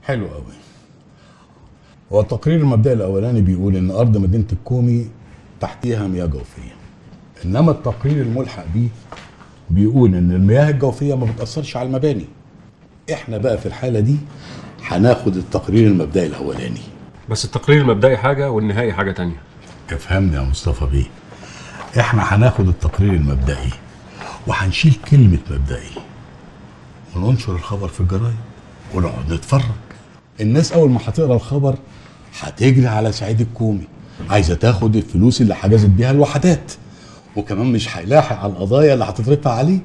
حلو قوي هو التقرير المبدئي الاولاني بيقول ان ارض مدينه الكومي تحتيها مياه جوفيه انما التقرير الملحق بيه بيقول ان المياه الجوفيه ما بتاثرش على المباني احنا بقى في الحاله دي هناخد التقرير المبدئي الاولاني بس التقرير المبدئي حاجه والنهائي حاجه تانية افهمني يا مصطفى بيه احنا هناخد التقرير المبدئي وهنشيل كلمة مبدئي وننشر الخبر في الجرايد ونقعد نتفرج الناس اول ما هتقرا الخبر هتجري على سعيد الكومي عايزه تاخد الفلوس اللي حجزت بيها الوحدات وكمان مش هيلاحق على القضايا اللي هتترفع عليه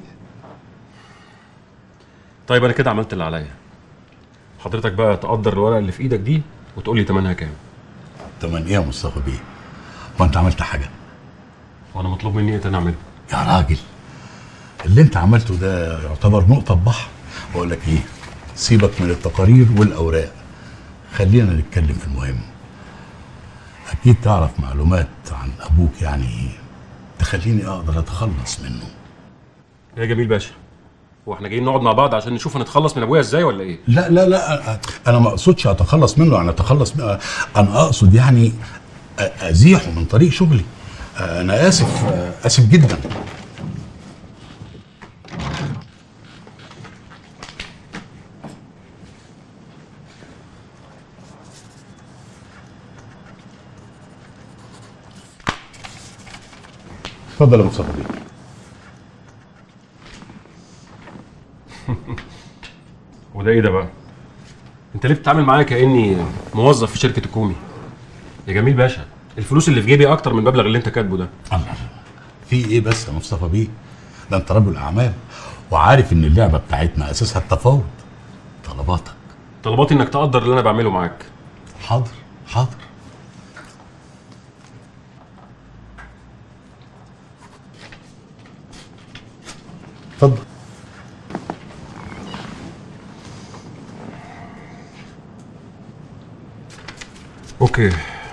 طيب انا كده عملت اللي عليا حضرتك بقى تقدر الورقه اللي في ايدك دي وتقول لي تمنها كام تمن ايه يا مصطفى بيه ما انت عملت حاجه وانا مطلوب مني ايه تاني اعمله يا راجل اللي انت عملته ده يعتبر نقطة بحر بقول لك ايه سيبك من التقارير والأوراق خلينا نتكلم في المهم أكيد تعرف معلومات عن أبوك يعني تخليني أقدر أتخلص منه يا جميل باشا هو احنا جايين نقعد مع بعض عشان نشوف هنتخلص من ابويا ازاي ولا ايه لا لا لا أنا ما أقصدش أتخلص منه أنا أتخلص منه أنا أقصد يعني أ- أزيحه من طريق شغلي أنا آسف آسف جدا اتفضل يا مصطفى بيه وده ايه ده بقى انت ليه بتتعامل معايا كاني موظف في شركه الكومي يا جميل باشا الفلوس اللي في جيبي اكتر من المبلغ اللي انت كاتبه ده الله في ايه بس يا مصطفى بيه ده انت رجل اعمال وعارف ان اللعبه بتاعتنا اساسها التفاوض طلباتك طلباتي انك تقدر اللي انا بعمله معاك حاضر حاضر اتفضل اوكي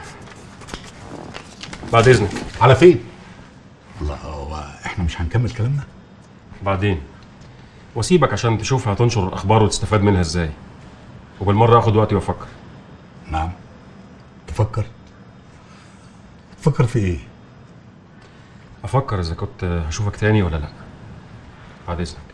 بعد اذنك على فين الله هو احنا مش هنكمل كلامنا بعدين واسيبك عشان تشوف هتنشر الاخبار وتستفاد منها ازاي وبالمره اخد وقتي وافكر نعم تفكر تفكر في ايه افكر اذا كنت هشوفك تاني ولا لا بعد اذنك